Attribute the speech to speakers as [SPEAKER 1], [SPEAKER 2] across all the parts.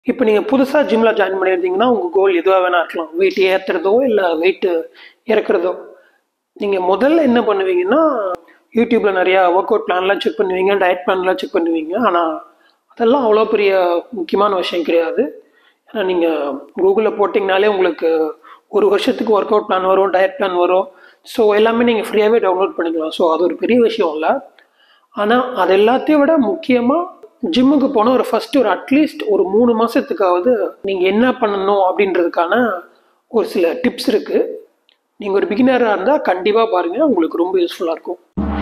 [SPEAKER 1] இப்போ நீங்கள் புதுசாக ஜிம்மில் ஜாயின் பண்ணியிருந்தீங்கன்னா உங்கள் கோல் எதுவாக வேணா இருக்கலாம் வெயிட் ஏற்றுறதோ இல்லை வெயிட்டு இறக்குறதோ நீங்கள் முதல்ல என்ன பண்ணுவீங்கன்னா யூடியூப்பில் நிறையா ஒர்க் அவுட் பிளான்லாம் செக் பண்ணுவீங்க டயட் பிளான்லாம் செக் பண்ணுவீங்க ஆனால் அதெல்லாம் அவ்வளோ பெரிய முக்கியமான விஷயம் கிடையாது ஏன்னா நீங்கள் கூகுளில் போட்டிங்கனாலே உங்களுக்கு ஒரு வருஷத்துக்கு ஒர்க் அவுட் பிளான் வரும் டயட் பிளான் வரும் ஸோ எல்லாமே நீங்கள் ஃப்ரீயாகவே டவுன்லோட் பண்ணிக்கலாம் ஸோ அது ஒரு பெரிய விஷயம் இல்லை ஆனால் அது எல்லாத்தையும் விட முக்கியமாக ஜிம்முக்கு போன ஒரு ஃபஸ்ட்டு ஒரு அட்லீஸ்ட் ஒரு மூணு மாதத்துக்காவது நீங்கள் என்ன பண்ணணும் அப்படின்றதுக்கான ஒரு சில டிப்ஸ் இருக்குது நீங்கள் ஒரு பிகினராக இருந்தால் கண்டிப்பாக பாருங்கள் உங்களுக்கு ரொம்ப யூஸ்ஃபுல்லாக இருக்கும்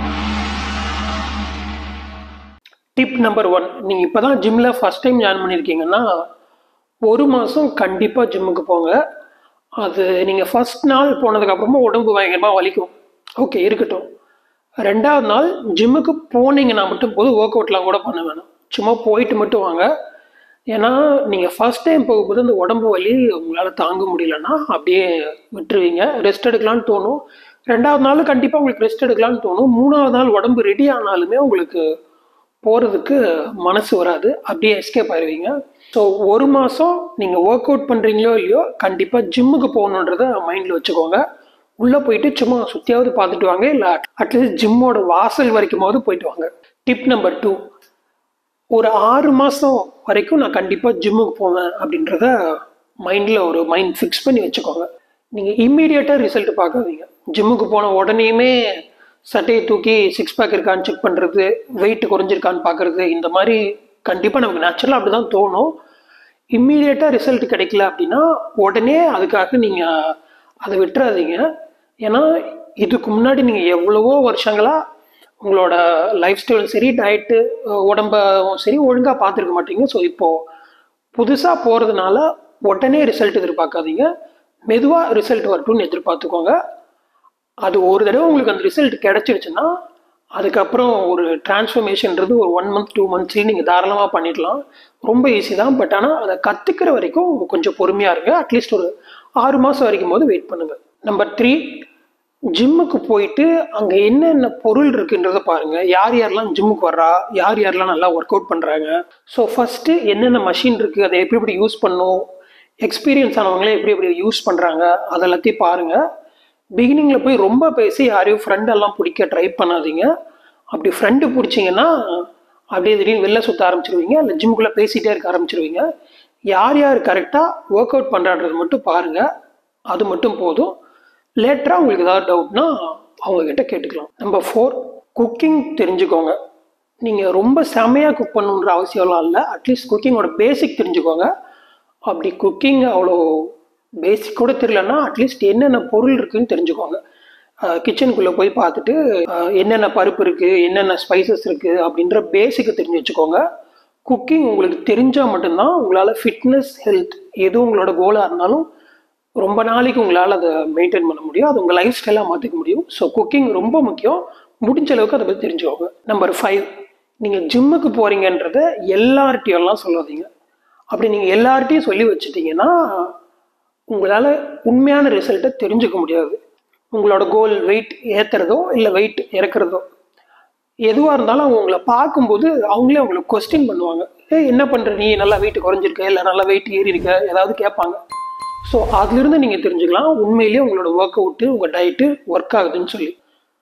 [SPEAKER 1] டிப் நம்பர் ஒன் நீங்கள் இப்போ தான் ஜிம்மில் ஃபஸ்ட் டைம் ஜாயின் பண்ணியிருக்கீங்கன்னா ஒரு மாதம் கண்டிப்பாக ஜிம்முக்கு போங்க அது நீங்கள் ஃபஸ்ட் நாள் போனதுக்கப்புறமா உடம்பு பயங்கரமாக வலிக்கும் ஓகே இருக்கட்டும் ரெண்டாவது நாள் ஜிம்முக்கு போனீங்கன்னா மட்டும் போதும் ஒர்க் அவுட்லாம் கூட பண்ண வேணாம் சும்மா போயிட்டு மட்டும் வாங்க ஏன்னா நீங்கள் ஃபர்ஸ்ட் டைம் போகும்போது அந்த உடம்பு வலி உங்களால் தாங்க முடியலன்னா அப்படியே விட்டுருவீங்க ரெஸ்ட் எடுக்கலான்னு தோணும் ரெண்டாவது நாள் கண்டிப்பாக உங்களுக்கு ரெஸ்ட் எடுக்கலான்னு தோணும் மூணாவது நாள் உடம்பு ரெடி ஆனாலுமே உங்களுக்கு போகிறதுக்கு மனசு வராது அப்படியே எஸ்கேப் ஆயிடுவீங்க ஸோ ஒரு மாதம் நீங்கள் ஒர்க் அவுட் பண்ணுறீங்களோ இல்லையோ கண்டிப்பாக ஜிம்முக்கு போகணுன்றத மைண்டில் வச்சுக்கோங்க உள்ளே போயிட்டு சும்மா சுற்றியாவது பார்த்துட்டு வாங்க இல்லை அட்லீஸ்ட் ஜிம்மோட வாசல் வரைக்குமாவது போயிட்டு வாங்க டிப் நம்பர் டூ ஒரு ஆறு மாதம் வரைக்கும் நான் கண்டிப்பாக ஜிம்முக்கு போவேன் அப்படின்றத மைண்டில் ஒரு மைண்ட் ஃபிக்ஸ் பண்ணி வச்சுக்கோங்க நீங்கள் இம்மீடியட்டாக ரிசல்ட் பார்க்காதீங்க ஜிம்முக்கு போன உடனேயுமே சட்டையை தூக்கி சிக்ஸ் பேக் இருக்கான்னு செக் பண்ணுறது வெயிட் குறைஞ்சிருக்கான்னு பார்க்குறது இந்த மாதிரி கண்டிப்பாக நமக்கு நேச்சுரலாக அப்படி தான் தோணும் இம்மீடியட்டாக ரிசல்ட் கிடைக்கல அப்படின்னா உடனே அதுக்காக நீங்கள் அதை விட்டுறாதீங்க ஏன்னா இதுக்கு முன்னாடி நீங்கள் எவ்வளவோ வருஷங்களாக உங்களோட லைஃப் ஸ்டைலும் சரி டயட்டு உடம்பும் சரி ஒழுங்காக பார்த்துருக்க மாட்டீங்க ஸோ இப்போது புதுசாக போகிறதுனால உடனே ரிசல்ட் எதிர்பார்க்காதீங்க மெதுவாக ரிசல்ட் வரட்டும்னு எதிர்பார்த்துக்கோங்க அது ஒரு தடவை உங்களுக்கு அந்த ரிசல்ட் கிடச்சிருச்சுன்னா அதுக்கப்புறம் ஒரு டிரான்ஸ்ஃபர்மேஷன்ன்றது ஒரு ஒன் மந்த் டூ மந்த்ஸ்லேயே நீங்கள் தாராளமாக பண்ணிடலாம் ரொம்ப ஈஸி தான் பட் ஆனால் அதை கற்றுக்கிற வரைக்கும் கொஞ்சம் பொறுமையாக இருங்க அட்லீஸ்ட் ஒரு ஆறு மாதம் வரைக்கும் போது வெயிட் பண்ணுங்கள் நம்பர் த்ரீ ஜிம்முக்கு போயிட்டு அங்கே என்னென்ன பொருள் இருக்குன்றத பாருங்கள் யார் யாரெல்லாம் ஜிம்முக்கு வர்றா யார் யாரெல்லாம் நல்லா ஒர்க் அவுட் பண்ணுறாங்க ஸோ ஃபஸ்ட்டு என்னென்ன மஷின் இருக்குது அதை எப்படி எப்படி யூஸ் பண்ணும் எக்ஸ்பீரியன்ஸ் ஆனவங்களே எப்படி எப்படி யூஸ் பண்ணுறாங்க அதெல்லாத்தையும் பாருங்கள் பிகினிங்கில் போய் ரொம்ப பேசி யாரையும் ஃப்ரெண்டெல்லாம் பிடிக்க ட்ரை பண்ணாதீங்க அப்படி ஃப்ரெண்டு பிடிச்சிங்கன்னா அப்படியே திடீர்னு வெளில சுற்ற ஆரம்பிச்சிருவீங்க இல்லை ஜிம்குள்ளே பேசிகிட்டே இருக்க ஆரம்பிச்சிருவீங்க யார் யார் கரெக்டாக ஒர்க் அவுட் பண்ணுறான்றது மட்டும் பாருங்கள் அது மட்டும் போதும் லேட்டராக உங்களுக்கு ஏதாவது டவுட்னா அவங்கக்கிட்ட கேட்டுக்கலாம் நம்பர் ஃபோர் குக்கிங் தெரிஞ்சுக்கோங்க நீங்கள் ரொம்ப செமையாக குக் பண்ணணுன்ற அவசியம்லாம் இல்லை அட்லீஸ்ட் குக்கிங்கோட பேசிக் தெரிஞ்சுக்கோங்க அப்படி குக்கிங் அவ்வளோ பேசிக் கூட தெரியலன்னா அட்லீஸ்ட் என்னென்ன பொருள் இருக்குன்னு தெரிஞ்சுக்கோங்க கிச்சனுக்குள்ளே போய் பார்த்துட்டு என்னென்ன பருப்பு இருக்குது என்னென்ன ஸ்பைசஸ் இருக்குது அப்படின்ற பேசிக்கை தெரிஞ்சு வச்சுக்கோங்க குக்கிங் உங்களுக்கு தெரிஞ்சால் மட்டும்தான் உங்களால் ஃபிட்னஸ் ஹெல்த் எது உங்களோட கோலாக இருந்தாலும் ரொம்ப நாளைக்கு உங்களால் அதை மெயின்டைன் பண்ண முடியும் அது உங்கள் லைஃப் ஸ்டைலாக மாற்றிக்க முடியும் ஸோ குக்கிங் ரொம்ப முக்கியம் முடிஞ்ச அளவுக்கு அதை பற்றி தெரிஞ்சுக்கோங்க நம்பர் ஃபைவ் நீங்கள் ஜிம்முக்கு போகிறீங்கன்றத எல்லார்ட்டையெல்லாம் சொல்லாதீங்க அப்படி நீங்கள் எல்லார்ட்டையும் சொல்லி வச்சுட்டீங்கன்னா உங்களால் உண்மையான ரிசல்ட்டை தெரிஞ்சுக்க முடியாது உங்களோட கோல் வெயிட் ஏற்றுறதோ இல்லை வெயிட் இறக்குறதோ எதுவாக இருந்தாலும் அவங்க உங்களை பார்க்கும்போது அவங்களே உங்களை கொஸ்டின் பண்ணுவாங்க ஏ என்ன பண்ணுற நீ நல்லா வெயிட் குறைஞ்சிருக்க இல்லை நல்லா வெயிட் ஏறி இருக்க ஏதாவது கேட்பாங்க ஸோ அதுலேருந்து நீங்கள் தெரிஞ்சுக்கலாம் உண்மையிலேயே உங்களோட ஒர்க் அவுட்டு உங்கள் டயட்டு ஒர்க் ஆகுதுன்னு சொல்லி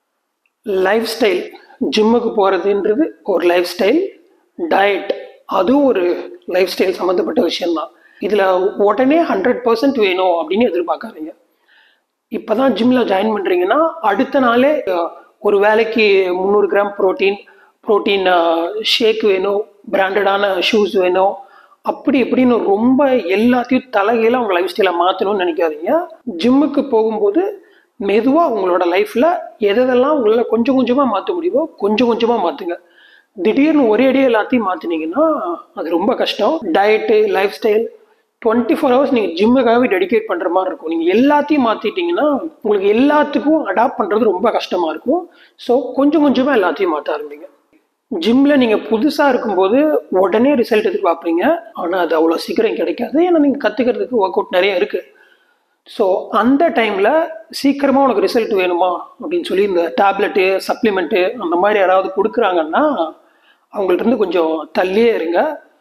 [SPEAKER 1] லைஃப் ஸ்டைல் ஜிம்முக்கு போகிறதுன்றது ஒரு லைஃப் ஸ்டைல் டயட் அதுவும் ஒரு லைஃப் ஸ்டைல் சம்மந்தப்பட்ட விஷயம்தான் இதில் உடனே ஹண்ட்ரட் பர்சன்ட் வேணும் அப்படின்னு எதிர்பார்க்காதீங்க இப்போ தான் ஜிம்மில் ஜாயின் பண்ணுறீங்கன்னா அடுத்த நாளே ஒரு வேலைக்கு முந்நூறு கிராம் ப்ரோட்டீன் ப்ரோட்டீன் ஷேக் வேணும் பிராண்டடான ஷூஸ் வேணும் அப்படி இப்படின்னு ரொம்ப எல்லாத்தையும் தலைகீழ உங்கள் லைஃப் ஸ்டைலை மாற்றணும்னு நினைக்காதீங்க ஜிம்முக்கு போகும்போது மெதுவாக உங்களோட லைஃப்பில் எதெல்லாம் உங்களால் கொஞ்சம் கொஞ்சமாக மாற்ற முடியுமோ கொஞ்சம் கொஞ்சமாக மாற்றுங்க திடீர்னு ஒரே அடியே எல்லாத்தையும் மாற்றினீங்கன்னா அது ரொம்ப கஷ்டம் diet lifestyle twenty four hours நீங்கள் ஜிம்முக்காகவே டெடிகேட் பண்ணுற மாதிரி இருக்கும் நீங்கள் எல்லாத்தையும் மாற்றிட்டீங்கன்னா உங்களுக்கு எல்லாத்துக்கும் அடாப்ட் பண்ணுறது ரொம்ப கஷ்டமாக இருக்கும் ஸோ கொஞ்சம் கொஞ்சமாக எல்லாத்தையும் மாற்ற ஆரம்பிங்க ஜிம்மில் நீங்கள் புதுசாக இருக்கும்போது உடனே ரிசல்ட் எதிர்பார்ப்பீங்க ஆனால் அது அவ்வளோ சீக்கிரம் கிடைக்காது ஏன்னா நீங்கள் கற்றுக்கிறதுக்கு ஒர்க் அவுட் நிறைய இருக்குது ஸோ அந்த டைமில் சீக்கிரமாக உனக்கு ரிசல்ட் வேணுமா அப்படின்னு சொல்லி இந்த டேப்லெட்டு சப்ளிமெண்ட்டு அந்த மாதிரி யாராவது கொடுக்குறாங்கன்னா அவங்கள்ட்ட இருந்து கொஞ்சம் தள்ளியே இருங்க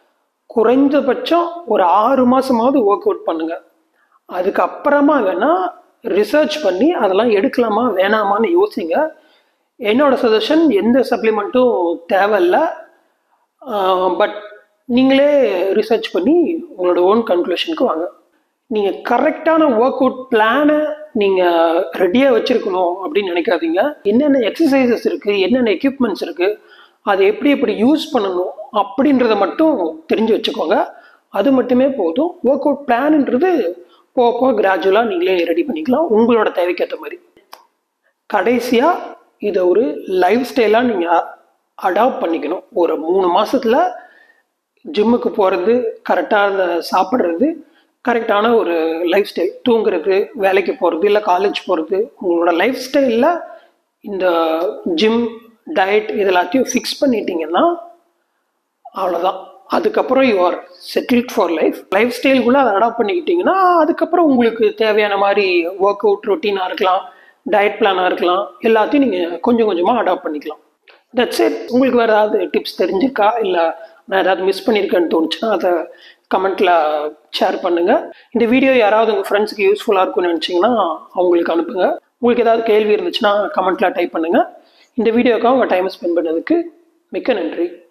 [SPEAKER 1] குறைந்தபட்சம் ஒரு ஆறு மாதமாவது ஒர்க் அவுட் பண்ணுங்கள் அதுக்கப்புறமா வேணால் ரிசர்ச் பண்ணி அதெல்லாம் எடுக்கலாமா வேணாமான்னு யோசிங்க என்னோட சஜஷன் எந்த சப்ளிமெண்ட்டும் தேவையில்ல பட் நீங்களே ரிசர்ச் பண்ணி உங்களோட ஓன் கன்க்ளூஷனுக்கு வாங்க நீங்கள் கரெக்டான ஒர்க் அவுட் பிளானை நீங்கள் ரெடியாக வச்சுருக்கணும் அப்படின்னு நினைக்காதீங்க என்னென்ன எக்ஸசைசஸ் இருக்குது என்னென்ன எக்யூப்மெண்ட்ஸ் இருக்குது அதை எப்படி எப்படி யூஸ் பண்ணணும் அப்படின்றத மட்டும் தெரிஞ்சு வச்சுக்கோங்க அது மட்டுமே போதும் ஒர்க் அவுட் பிளான்ன்றது போக போக கிராஜுவலாக நீங்களே ரெடி பண்ணிக்கலாம் உங்களோட தேவைக்கேற்ற மாதிரி கடைசியாக இதை ஒரு லைஃப் ஸ்டைலாக நீங்கள் அடாப்ட் பண்ணிக்கணும் ஒரு மூணு மாதத்தில் ஜிம்முக்கு போகிறது கரெக்டான சாப்பிட்றது கரெக்டான ஒரு லைஃப் ஸ்டைல் தூங்குறது வேலைக்கு போகிறது இல்லை காலேஜ் போகிறது உங்களோட லைஃப் ஸ்டைலில் இந்த ஜிம் டயட் இது எல்லாத்தையும் ஃபிக்ஸ் பண்ணிட்டீங்கன்னா அவ்வளோதான் அதுக்கப்புறம் you are settled for life லைஃப் ஸ்டைலுக்குள்ளே அதை அடாப்ட் பண்ணிக்கிட்டிங்கன்னா அதுக்கப்புறம் உங்களுக்கு தேவையான மாதிரி ஒர்க் அவுட் ரொட்டீனாக இருக்கலாம் டயட் பிளானாக இருக்கலாம் எல்லாத்தையும் நீங்கள் கொஞ்சம் கொஞ்சமாக அடாப்ட் பண்ணிக்கலாம் தட்ஸ் இட் உங்களுக்கு வேறு ஏதாவது டிப்ஸ் தெரிஞ்சிருக்கா இல்லை நான் ஏதாவது மிஸ் பண்ணியிருக்கேன்னு தோணுச்சுன்னா அதை கமெண்ட்டில் ஷேர் பண்ணுங்கள் இந்த வீடியோ யாராவது உங்கள் ஃப்ரெண்ட்ஸுக்கு யூஸ்ஃபுல்லாக இருக்கும்னு நினச்சிங்கன்னா அவங்களுக்கு அனுப்புங்க உங்களுக்கு ஏதாவது கேள்வி இருந்துச்சுன்னா கமெண்ட்டில் டைப் பண்ணுங்கள் இந்த வீடியோக்காக உங்கள் டைமை ஸ்பெண்ட் பண்ணதுக்கு மிக்க நன்றி